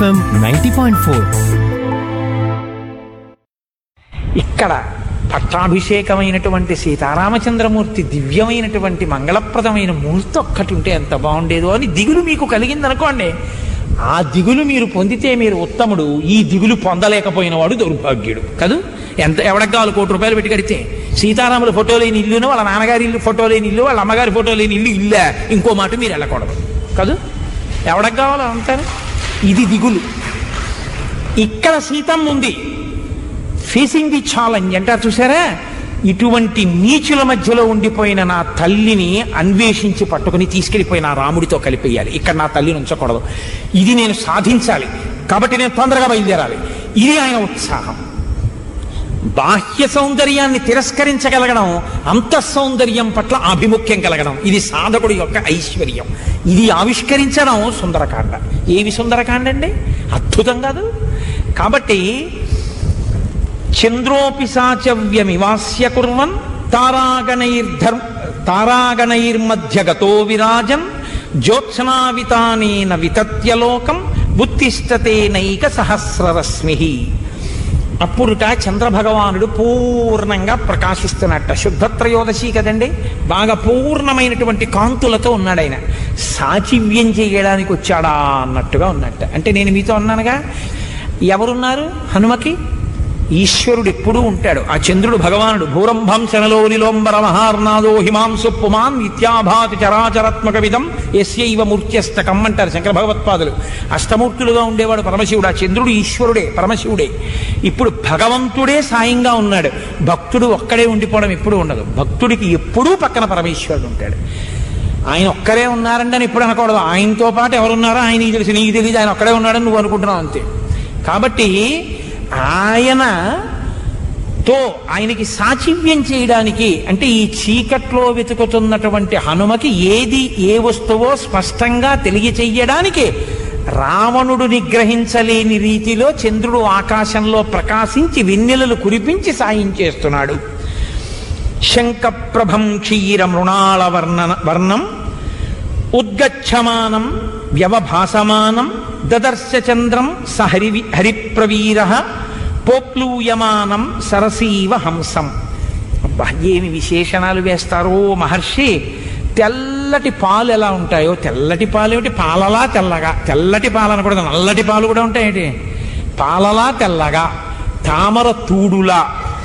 FM ninety point four ఇక్కడ పట్టాభిషేకమైనటువంటి సీతారామచంద్రమూర్తి దివ్యమైనటువంటి మంగళప్రదమైన మూర్తి ఒక్కటి ఉంటే ఎంత బాగుండేదో అని దిగులు మీకు కలిగిందనుకోండి ఆ దిగులు మీరు పొందితే మీరు ఉత్తముడు ఈ దిగులు పొందలేకపోయిన వాడు దౌర్భాగ్యుడు కదూ ఎంత ఎవడకు కావాలి కోటి రూపాయలు పెట్టి కడితే సీతారాముల ఫోటో లేని ఇల్లును వాళ్ళ నాన్నగారి ఇల్లు ఫోటో లేని ఇల్లు వాళ్ళ అమ్మగారి ఫోటో లేని ఇల్లు ఇల్లే ఇంకో మాట మీరు వెళ్ళకూడదు కదూ ఎవడకు కావాలో అంటారు ఇది దిగులు ఇక్కడ సీతమ్మ ఉంది ఫేసింగ్ ది ఛాలెంజ్ అంటారు చూసారా ఇటువంటి నీచుల మధ్యలో ఉండిపోయిన నా తల్లిని అన్వేషించి పట్టుకుని తీసుకెళ్లిపోయి నా రాముడితో కలిపేయాలి ఇక్కడ నా తల్లిని ఉంచకూడదు ఇది నేను సాధించాలి కాబట్టి నేను తొందరగా బయలుదేరాలి ఇది ఆయన ఉత్సాహం బాహ్య సౌందర్యాన్ని తిరస్కరించగలగడం అంత సౌందర్యం పట్ల ఆభిముఖ్యం కలగడం ఇది సాధకుడి యొక్క ఐశ్వర్యం ఇది ఆవిష్కరించడం సుందరకాండ ఏవి సుందరకాండ అండి అద్భుతం కాదు కాబట్టి చంద్రోపిశాచవ్యమివాస్య కుర్వన్ తారాగణైర్ధర్ తారాగణైర్మధ్య గతో విరాజన్ జ్యోత్స్నావితానేన వితత్యలోకం ఉత్తిష్టతే నైక సహస్రరశ్మి అప్పుడుట చంద్రభగవానుడు పూర్ణంగా ప్రకాశిస్తున్నట్ట శుద్ధ త్రయోదశి కదండి బాగా పూర్ణమైనటువంటి కాంతులతో ఉన్నాడు ఆయన సాచివ్యం చేయడానికి వచ్చాడా అన్నట్టుగా ఉన్నట్ట అంటే నేను మీతో అన్నానుగా ఎవరున్నారు హనుమకి ఈశ్వరుడు ఎప్పుడూ ఉంటాడు ఆ చంద్రుడు భగవానుడు భూరంభం శనలో నిలోంబర మహార్నాదో హిమాంసు పుమాన్ నిత్యాభాతి చరాచరాత్మక విధం ఎస్యైవ మూర్త్యస్తకం అంటారు శంకర భగవత్పాదులు అష్టమూర్తులుగా ఉండేవాడు పరమశివుడు ఆ చంద్రుడు ఈశ్వరుడే పరమశివుడే ఇప్పుడు భగవంతుడే సాయంగా ఉన్నాడు భక్తుడు ఒక్కడే ఉండిపోవడం ఎప్పుడూ ఉండదు భక్తుడికి ఎప్పుడూ పక్కన పరమేశ్వరుడు ఉంటాడు ఆయన ఒక్కరే ఉన్నారండి అని ఎప్పుడు అనకూడదు ఆయనతో పాటు ఎవరున్నారో ఆయన నీకు తెలిసి నీకు తెలియదు ఆయన ఒక్కడే ఉన్నాడని నువ్వు అనుకుంటున్నావు అంతే కాబట్టి ఆయనతో ఆయనకి సాచివ్యం చేయడానికి అంటే ఈ చీకట్లో వెతుకుతున్నటువంటి హనుమకి ఏది ఏ వస్తువో స్పష్టంగా తెలియచెయ్యడానికి రావణుడు నిగ్రహించలేని రీతిలో చంద్రుడు ఆకాశంలో ప్రకాశించి వెన్నెలలు కురిపించి సాయం చేస్తున్నాడు శంఖప్రభం క్షీర మృణాళ వర్ణన వర్ణం ఉద్గచ్చమానం వ్యవభాసమానం దదర్శ చంద్రం స హరి హరిప్రవీర పోప్లూయమానం సరసీవ హంసం అబ్బా ఏమి విశేషణాలు వేస్తారో మహర్షి తెల్లటి పాలు ఎలా ఉంటాయో తెల్లటి పాలు ఏమిటి పాలలా తెల్లగా తెల్లటి పాలు అనకూడదు నల్లటి పాలు కూడా ఉంటాయేంటి పాలలా తెల్లగా తామర తూడులా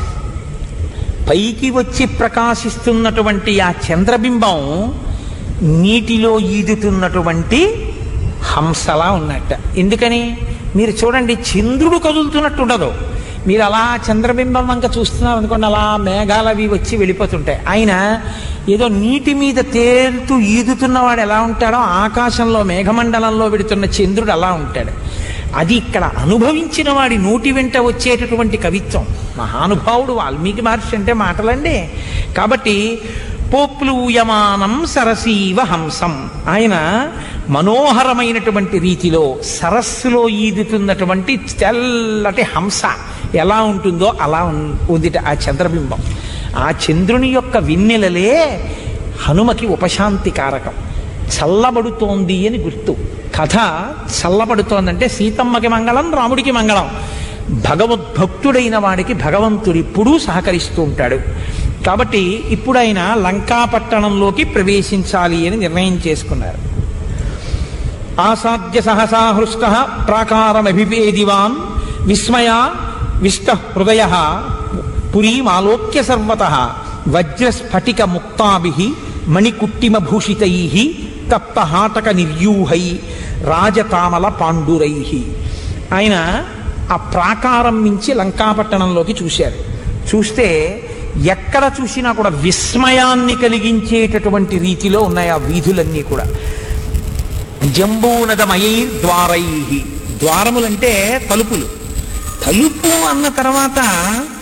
పైకి వచ్చి ప్రకాశిస్తున్నటువంటి ఆ చంద్రబింబం నీటిలో ఈదుతున్నటువంటి హంసలా ఉన్నట్ట ఎందుకని మీరు చూడండి చంద్రుడు కదులుతున్నట్టు ఉండదు మీరు అలా చంద్రబింబం వంక చూస్తున్నారు అనుకోండి అలా మేఘాలు అవి వచ్చి వెళ్ళిపోతుంటాయి ఆయన ఏదో నీటి మీద తేలుతూ ఈదుతున్నవాడు ఎలా ఉంటాడో ఆకాశంలో మేఘమండలంలో పెడుతున్న చంద్రుడు అలా ఉంటాడు అది ఇక్కడ అనుభవించిన వాడి నోటి వెంట వచ్చేటటువంటి కవిత్వం మహానుభావుడు వాల్మీకి మహర్షి అంటే మాటలండి కాబట్టి పోప్లూయమానం సరసీవ హంసం ఆయన మనోహరమైనటువంటి రీతిలో సరస్సులో ఈదుతున్నటువంటి తెల్లటి హంస ఎలా ఉంటుందో అలా ఉన్- ఉందిట ఆ చంద్రబింబం ఆ చంద్రుని యొక్క వెన్నెలలే హనుమకి ఉపశాంతి కారకం చల్లబడుతోంది అని గుర్తు కథ చల్లబడుతోందంటే సీతమ్మకి మంగళం రాముడికి మంగళం భగవద్భక్తుడైన వాడికి భగవంతుడు ఎప్పుడూ సహకరిస్తూ ఉంటాడు కాబట్టి ఇప్పుడు ఆయన లంకాపట్టణంలోకి ప్రవేశించాలి అని నిర్ణయం చేసుకున్నారు ఆసాద్య సహసా హృష్ట ప్రాకారమభిపేదివాన్ విస్మయ విష్ట హృదయ పురీమాలోక్య సర్వత వజ్రస్ఫటిక ముక్తాభి మణికుట్టిమభూషితై తప్తహాటక నిర్యూహై రాజతామల పాండురై ఆయన ఆ ప్రాకారం మించి లంకాపట్టణంలోకి చూశారు చూస్తే ఎక్కడ చూసినా కూడా విస్మయాన్ని కలిగించేటటువంటి రీతిలో ఉన్నాయి ఆ వీధులన్నీ కూడా జంబూనదమయై ద్వారై ద్వారములంటే తలుపులు తలుపు అన్న తర్వాత